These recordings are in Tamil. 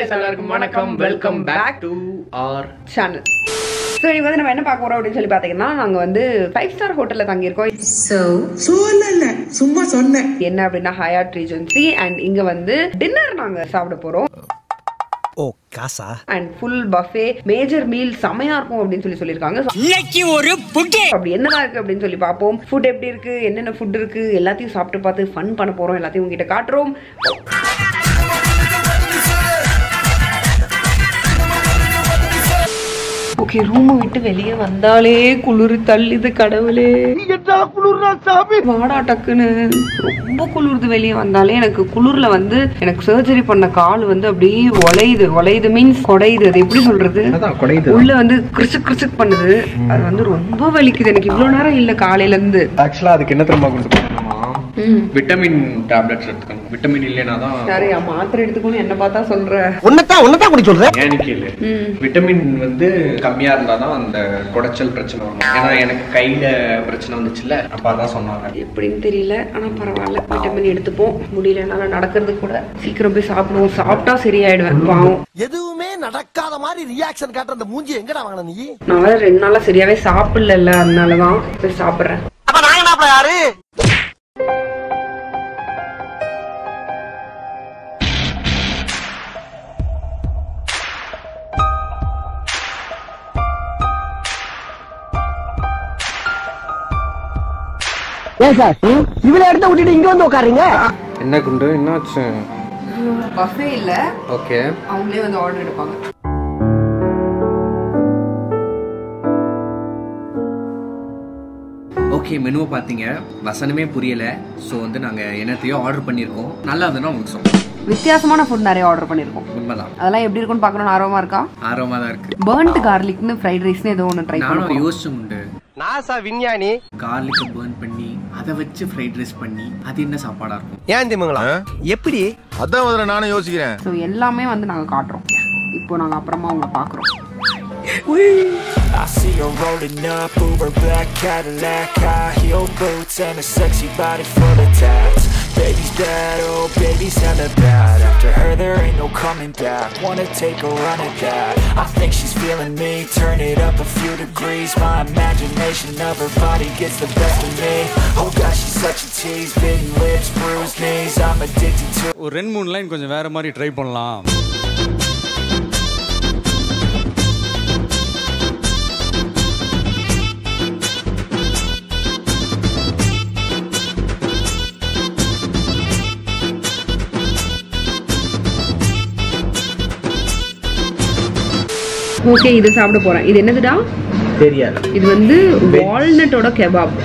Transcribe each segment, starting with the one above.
எல்லாருக்கும் வணக்கம் welcome back to our channel so இன்னைக்கு வந்து நம்ம என்ன பார்க்க போறோம் அப்படின்னு சொல்லி பார்த்தீங்கன்னா நாங்கள் வந்து ஃபைவ் ஸ்டார் ஹோட்டலில் தங்கியிருக்கோம் சொல்லல சும்மா சொன்னேன் என்ன அப்படின்னா ஹயாட் ரீஜன்சி அண்ட் இங்கே வந்து டின்னர் நாங்கள் சாப்பிட போகிறோம் ஓ காசா and full buffet major meal செமையா இருக்கும் அப்படின்னு சொல்லி சொல்லியிருக்காங்க So, இன்னைக்கு ஒரு புட்டி அப்படி என்னதான் இருக்கு அப்படின்னு சொல்லி பார்ப்போம் ஃபுட் எப்படி இருக்கு என்னென்ன ஃபுட் இருக்கு எல்லாத்தையும் சாப்பிட்டு பார்த்து ஃபன் பண்ண போறோம் எல்லாத்தையும் உங்ககிட்ட காட்டுறோம் ஓகே ரூமை விட்டு வெளியே வந்தாலே குளிர் தள்ளுது கடவுளே வாடா டக்குன்னு ரொம்ப குளிருது வெளியே வந்தாலே எனக்கு குளிர்ல வந்து எனக்கு சர்ஜரி பண்ண கால் வந்து அப்படியே உலையுது உலையுது மீன்ஸ் குடையுது அது எப்படி சொல்றது அதான் குடையுது உள்ள வந்து கிறிச்சு கிறிச்சு பண்ணுது அது வந்து ரொம்ப வலிக்குது எனக்கு இவ்வளவு நேரம் இல்ல காலையில இருந்து ஆக்சுவலா அதுக்கு என்ன திரும்ப கொடுத்துருக்கோமா விட்டமின் டேப்லெட்ஸ் எடுத்துக்கணும் விட்டமின் இல்லைனா தான் சரி மாத்திரை எடுத்துக்கணும் என்ன பார்த்தா சொல்ற உன்னதான் உன்னதான் குடி சொல்றேன் ஏன்னு கேளு விட்டமின் வந்து கம்மியா இருந்தா தான் அந்த குடைச்சல் பிரச்சனை வரும் ஏன்னா எனக்கு கையில பிரச்சனை வந்துச்சுல்ல அப்ப அதான் சொன்னாங்க எப்படின்னு தெரியல ஆனா பரவாயில்ல விட்டமின் எடுத்துப்போம் முடியல என்னால நடக்கிறது கூட சீக்கிரம் போய் சாப்பிடுவோம் சாப்பிட்டா சரியாயிடுவேன் பாவம் எதுவுமே நடக்காத மாதிரி ரியாக்ஷன் காட்டுற அந்த மூஞ்சி எங்கடா வாங்கின நீ நான் வேற ரெண்டு நாளா சரியாவே சாப்பிடல அதனாலதான் போய் சாப்பிடுறேன் அப்ப நாங்க என்ன யாரு ஏன் சார் இவ்வளவு இடத்த விட்டுட்டு இங்க வந்து உட்காருங்க என்ன குண்டு என்னாச்சு பஃபே இல்ல ஓகே அவங்களே வந்து ஆர்டர் எடுப்பாங்க ஓகே மெனுவை பார்த்தீங்க வசனமே புரியல ஸோ வந்து நாங்கள் என்னத்தையோ ஆர்டர் பண்ணியிருக்கோம் நல்லா இருந்ததுன்னா உங்களுக்கு சொல்லுவோம் வித்தியாசமான ஃபுட் நிறைய ஆர்டர் பண்ணிருக்கோம் உண்மைதான் அதெல்லாம் எப்படி இருக்கும்னு பார்க்கணும்னு ஆர்வமா இருக்கா ஆர்வமாக தான் இருக்கு பர்ன்ட் கார்லிக்னு ஃப்ரைட் ரைஸ்னு ஏதோ ஒன்று ட்ரை நானும் பண்ணுவோம் யோசிச்சு உண்டு நாசா விஞ்ஞானி கார்லிக்கை பேர்ன் பண்ணி அதை வச்சு ஃப்ரைட் ரைஸ் பண்ணி அது என்ன சாப்பாடாக இருக்கும் ஏன் திமுங்களா எப்படி அதான் முதல்ல நானும் யோசிக்கிறேன் ஸோ எல்லாமே வந்து நாங்கள் காட்டுறோம் இப்போ நாங்கள் அப்புறமா உங்களை பார்க்குறோம் I see her rolling up, Uber black Cadillac High heel boots and a sexy body full of tats Baby's bad, oh baby's hella bad After her there ain't no coming back Wanna take a run at that I think she's feeling me Turn it up a few degrees My imagination of her body gets the best of me Oh gosh, she's such a tease Bitten lips, bruised knees I'm addicted to ஒரு ரெண்டு மூணு லைன் கொஞ்சம் வேற மாதிரி ட்ரை பண்ணலாம் ஓகே இது சாப்பிட போறேன் இது என்னதுடா தெரியாது இது வந்து வால்நட்டோட கெபாப்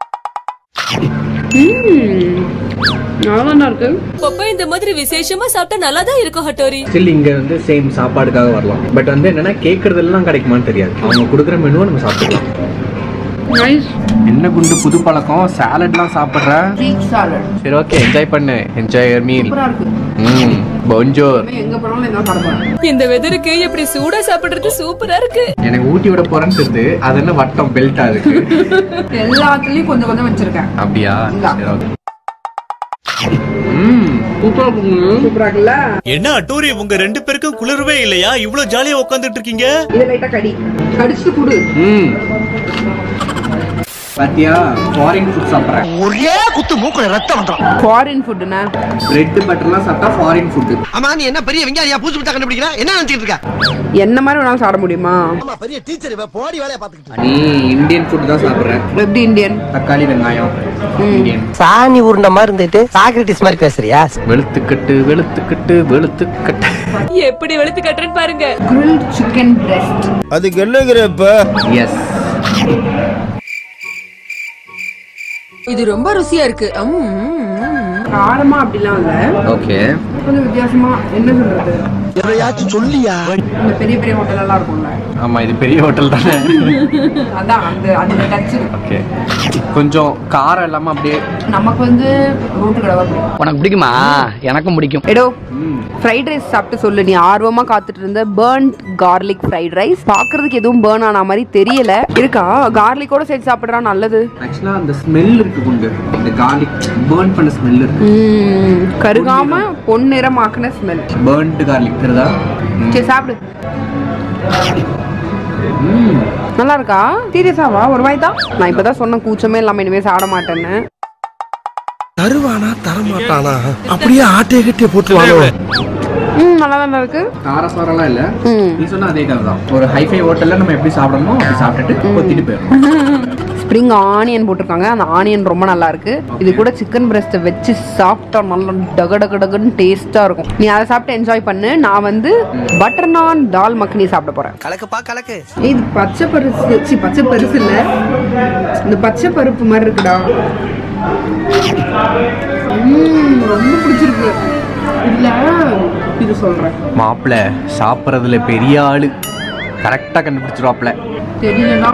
நல்லா இருக்கு அப்ப இந்த மாதிரி விசேஷமா சாப்பிட்டா நல்லா தான் இருக்கும் ஹட்டோரி ஸ்டில் இங்க வந்து சேம் சாப்பாடுக்காக வரலாம் பட் வந்து என்னன்னா கேட்கறதெல்லாம் கிடைக்குமான்னு தெரியாது அவங்க கொடுக்குற மெனுவை நம்ம சாப்பிடலாம் நைஸ் என்ன குண்டு புது பழக்கம் சாலட்லாம் சாப்பிட்ற சீக் சாலட் சரி ஓகே என்ஜாய் பண்ணு என்ஜாய் யர் மீல் சூப்பரா இருக்கு ம் பொஞ்சோர் எங்க போனாலும் என்ன சாப்பிட போறேன் இந்த வெதருக்கு இப்படி சூடா சாப்பிடுறது சூப்பரா இருக்கு எனக்கு ஊட்டி விட போறேன்னு தெரியுது அது என்ன வட்டம் பெல்ட்டா இருக்கு எல்லாத்துலயும் கொஞ்சம் கொஞ்சம் வச்சிருக்கேன் அப்படியா இந்தா. சரி ஓகே ம் சூப்பரா இருக்குங்க சூப்பரா இருக்குல்ல என்ன அட்டூரி உங்க ரெண்டு பேருக்கும் குளிரவே இல்லையா இவ்வளவு ஜாலியா உட்காந்துட்டு இருக்கீங்க இது லைட்டா கடி கடிச்சு குடு ம் பாத்தியா ஃபாரின் ஃபுட் சாப்பிட்றேன் ஒரே குத்து மூக்குல ரத்தம் வந்துடும் ஃபாரின் ஃபுட்னா பிரெட் பட்டர்லாம் சாப்பிட்டா ஃபாரின் ஃபுட் ஆமா நீ என்ன பெரிய விஞ்ஞானியா பூச்சி விட்டா கண்டுபிடிக்கிற என்ன நினைச்சிட்டு இருக்க என்ன மாதிரி வேணாலும் சாப்பிட முடியுமா ஆமா பெரிய டீச்சர் இவ போடி வேலைய பாத்துக்கிட்டு நீ இந்தியன் ஃபுட் தான் சாப்பிட்றேன் எப்படி இந்தியன் தக்காளி வெங்காயம் இந்தியன் சாணி உருண்ட மாதிரி இருந்துட்டு சாக்ரட்டிஸ் மாதிரி பேசுறியா வெளுத்துக்கட்டு வெளுத்துக்கட்டு வெளுத்துக்கட்டு எப்படி வெளுத்து கட்டுறேன்னு பாருங்க கிரில் சிக்கன் பிரெஸ்ட் அதுக்கு என்னங்கிறப்ப எஸ் இது ரொம்ப ருசியா இருக்கு காரமா அப்படிலாம் இல்ல ஓகே கொஞ்சம் வித்தியாசமா என்ன சொல்றது எதையாச்சும் சொல்லியா இந்த பெரிய பெரிய ஹோட்டல் எல்லாம் இருக்கும்ல ஆமா இது பெரிய ஹோட்டல் தானே அதான் அந்த அந்த டச் இருக்கு ஓகே கொஞ்சம் காரம் இல்லாம அப்படியே நமக்கு வந்து ரோட்டு கடை பிடிக்கும் உனக்கு பிடிக்குமா எனக்கும் பிடிக்கும் எடோ ஃப்ரைட் ரைஸ் சாப்பிட்டு சொல்லு நீ ஆர்வமா காத்துட்டு இருந்த பர்ன்ட் கார்லிக் ஃப்ரைட் ரைஸ் பாக்குறதுக்கு எதுவும் பேர்ன் ஆன மாதிரி தெரியல இருக்கா கார்லிக்கோட சேர்த்து சாப்பிடுறா நல்லது ஆக்சுவலா அந்த ஸ்மெல் இருக்கு குண்டு இந்த கார்லிக் பேர்ன் பண்ண ஸ்மெல் இருக்கு ம், கருகாம பொன்னிறமாக்குன ஸ்மெல் பேர்ன்டு கார்லிக் தெரியுதா சரி சாப்பிடு நல்லா இருக்கா சீரியஸாவா ஒரு வாய் தான் நான் இப்பதான் சொன்ன கூச்சமே இல்லாம இனிமே சாப்பிட மாட்டேன்னு தருவானா தரமாட்டானா அப்படியே ஆட்டைய கட்டிய போட்டுருவானோ ம் நல்லா தான் இருக்கு காரசாரெல்லாம் இல்ல ம் நீ சொன்ன அதே கதை தான் ஒரு ஹைஃபை ஹோட்டல்ல நம்ம எப்படி சாப்பிடணுமோ அப்படி சாப்பிட்டுட்டு கொத்திட்டு போயிடணும் ஸ்ப்ரிங் ஆனியன் போட்டிருக்காங்க அந்த ஆனியன் ரொம்ப நல்லா இருக்கு இது கூட சிக்கன் பிரஸ்ட்டை வச்சு சாப்பிட்டா நல்லா டக டக டகுன்னு டேஸ்டா இருக்கும் நீ அதை சாப்பிட்டு என்ஜாய் பண்ணு நான் வந்து பட்டர் நான் தால் மக்னி சாப்பிட போறேன் கலக்குப்பா கலக்கு ஏய், இது பச்சை பருப்பு சி பச்சை பருப்பு இல்ல இந்த பச்சை பருப்பு மாதிரி இருக்குடா ம், ரொம்ப பிடிச்சிருக்கு இல்ல இது சொல்றேன் மாப்பிள்ள சாப்பிட்றதுல பெரிய ஆளு கரெக்டாக கண்டுபிடிச்சிருவாப்ல தெரியலனா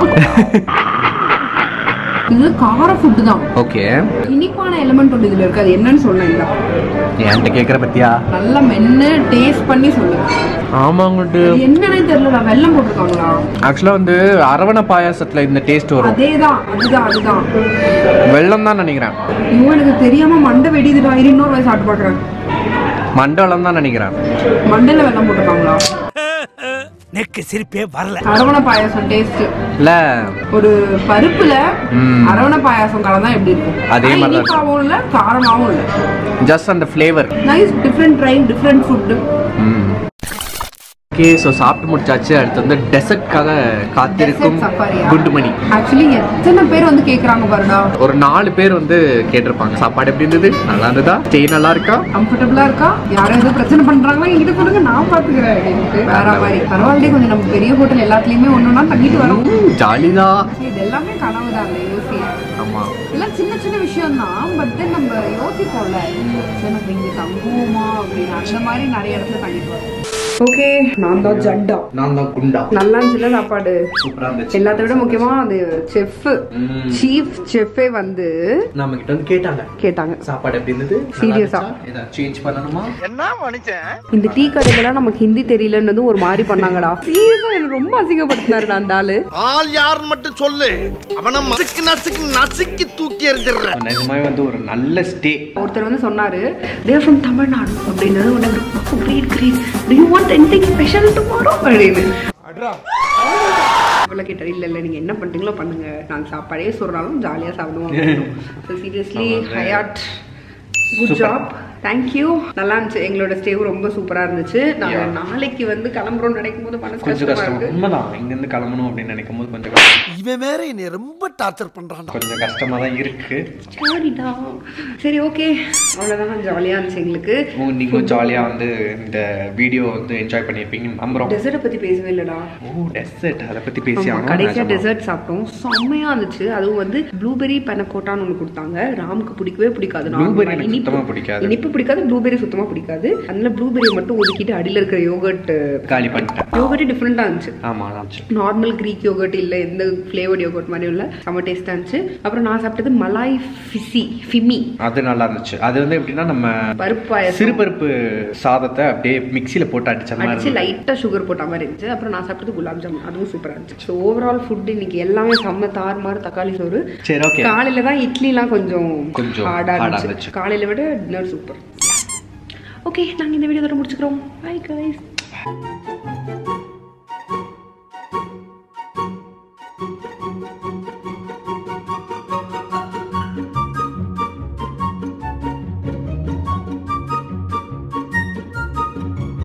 இது கார ஃபுட்டு தான் ஓகே இனிப்பான எலிமெண்ட் ஒன்று இதுல இருக்கு அது என்னன்னு சொல்லுங்க என்கிட்ட கேட்குற பத்தியா நல்லா மென்னு டேஸ்ட் பண்ணி சொல்லு ஆமாங்கட்டு அது என்னன்னே தெரியலடா வெல்லம் போட்டிருக்காங்களா ஆக்சுவலாக வந்து அரவண பாயாசத்தில் இந்த டேஸ்ட் வரும் அதேதான் அதுதான் அதுதான் வெள்ளம் தான் நினைக்கிறேன் ஐயோ எனக்கு தெரியாம மண்டை வெடிதுடா இரு இன்னொரு வயசு சாப்பிட்டு பாக்குறேன் மண்டலம் தான் நினைக்கிறேன் மண்டையில வெல்லம் போட்டிருக்காங்களா நெக்கு சிரிப்பே வரல அரவண பாயாசம் டேஸ்ட் இல்லை ஒரு பருப்புல ம். அரவண பாயாசம் கலந்தா எப்படி இருக்கும் அதே ஆனா மாதிரி தான் இனிப்பாவும் இல்ல காரமாவும் இல்ல ஜஸ்ட் அந்த flavour nice different trying different food okay so சாப்பிட்டு முடிச்சாச்சு அடுத்து வந்து டெசர்ட்காக காத்திருக்கும் குண்டுமணி ஆக்சுவலி எத்தனை பேர் வந்து கேக்குறாங்க பாருடா ஒரு நாலு பேர் வந்து கேட்டிருப்பாங்க சாப்பாடு எப்படி இருந்தது நல்லா இருந்ததா ஸ்டே நல்லா இருக்கா கம்ஃபர்டபுளா இருக்கா யாரும் எதுவும் பிரச்சனை பண்றாங்களா என்கிட்ட கொடுங்க நான் பாத்துக்கிறேன் அப்படின்ட்டு வேற மாதிரி பரவாயில்ல கொஞ்சம் நம்ம பெரிய ஹோட்டல் எல்லாத்துலயுமே ஒண்ணுன்னா தங்கிட்டு வரோம் ஜாலிதா இது எல்லாமே கனவு தான் அந்த யோசி ஆமா எல்லாம் சின்ன சின்ன விஷயம் தான் பட் தென் நம்ம யோசிப்போம்ல சரி நம்ம இங்க தங்குவோமா அப்படின்னு அந்த மாதிரி நிறைய இடத்துல தங்கிட்டு வரோம் ஓகே நான் தான் ஜண்டா நான் தான் குண்டா நல்லா இருந்துச்சுல சாப்பாடு சூப்பரா இருந்துச்சு எல்லாத்த விட முக்கியமா அது செஃப் சீஃப் செஃப்பே வந்து நம்ம கிட்ட வந்து கேட்டாங்க கேட்டாங்க சாப்பாடு எப்படி இருந்தது Serious ஆ? ஏதாவது சேஞ்ச் பண்ணணுமா என்ன மனுஷன் இந்த டீ கடைகள்லாம் நமக்கு ஹிந்தி தெரியலன்னு ஒரு மாதிரி பண்ணாங்கடா சீரியஸா எனக்கு ரொம்ப அசிங்கப்படுத்தினாருடா அந்த ஆளு ஆள் யாருன்னு மட்டும் சொல்லு அவன நசுக்கு நசுக்கு நசுக்கி தூக்கி எறிஞ்சிடுற நிஜமாவே வந்து ஒரு நல்ல ஸ்டே ஒருத்தர் வந்து சொன்னாரு தேர் ஃப்ரம் தமிழ்நாடு அப்படின்னது உடனே great great do you want anything special tomorrow அப்படின்னு இவ்வளோ கேட்டார் இல்லை இல்லை நீங்கள் என்ன பண்ணுறீங்களோ பண்ணுங்க நாங்கள் சாப்பாடே சொல்கிறாலும் ஜாலியாக சாப்பிடுவோம் so seriously Hyatt good job thank you நல்லா இருந்துச்சு எங்களோட ஸ்டேவும் ரொம்ப சூப்பராக இருந்துச்சு நாங்கள் நாளைக்கு வந்து கிளம்புறோம்னு நினைக்கும் போது மனசு கொஞ்சம் கஷ்டமா கஷ்டம் இருக்கு உண்மைதான் இங்கேருந்து கிளம்பணும் அப்படின்னு நினைக்கும் போது கொஞ்சம் கஷ்டம் இவன் வேற என்னை ரொம்ப டார்ச்சர் பண்றான் கொஞ்சம் கஷ்டமா தான் இருக்கு சரிடா சரி ஓகே அவ்வளோதான் ஜாலியாக இருந்துச்சு எங்களுக்கு உங்க- நீங்களும் ஜாலியா வந்து இந்த வீடியோ வந்து என்ஜாய் பண்ணியிருப்பீங்க நம்புறோம் டெசர்ட்டை பற்றி பேசவே இல்லைடா ஓ டெசர்ட் அதை பத்தி பேசி ஆமா, ஆகணும் கடைசியா நிஜமா. டெசர்ட் சாப்பிட்டோம் செம்மையா இருந்துச்சு அதுவும் வந்து ப்ளூபெரி பனக்கோட்டான்னு ஒன்று கொடுத்தாங்க ராமுக்கு பிடிக்கவே பிடிக்காது Blueberry normal-ஆ. எனக்கு இனிப்பு சுத்தமா பிடிக்காது. இனிப்பு பிடிக்காது ப்ளூபெரி சுத்தமா பிடிக்காது அதனால ப்ளூபெரி மட்டும் ஒதுக்கிட்டு அடியில இருக்கிற யோகர்ட் காலி பண்ணிட்டேன் யோகர்ட் டிஃப்ரெண்டா இருந்துச்சு ஆமா ஆச்சு நார்மல் கிரீக் யோகர்ட் இல்ல எந்த ஃப்ளேவர்ட் யோகர்ட் மாதிரி இல்ல செம்ம டேஸ்டா இருந்துச்சு அப்புறம் நான் சாப்பிட்டது மலாய் ஃபிசி ஃபிமி அது நல்லா இருந்துச்சு அது வந்து எப்படின்னா நம்ம பருப்பு பாயாசம். சிறுபருப்பு சாதத்தை அப்படியே மிக்சியில போட்டு அடிச்ச மாதிரி அடிச்சு இருந்தது. லைட்டா சுகர் போட்ட மாதிரி இருந்துச்சு அப்புறம் நான் சாப்பிட்டது குலாப் ஜாமுன் அதுவும் சூப்பரா இருந்துச்சு ஸோ ஓவரால் ஃபுட் இன்னைக்கு எல்லாமே செம்ம தாறுமாறு தக்காளி சோறு சரி ஓகே காலையில தான் இட்லிலாம் கொஞ்சம் கொஞ்சம் ஹார்டா hard ஆ இருந்துச்சு இருந்துச்சு. காலையில விட டின்னர் சூப்பர் ஓகே நாங்க இந்த வீடியோ முடிச்சுக்கிறோம் பை கைஸ்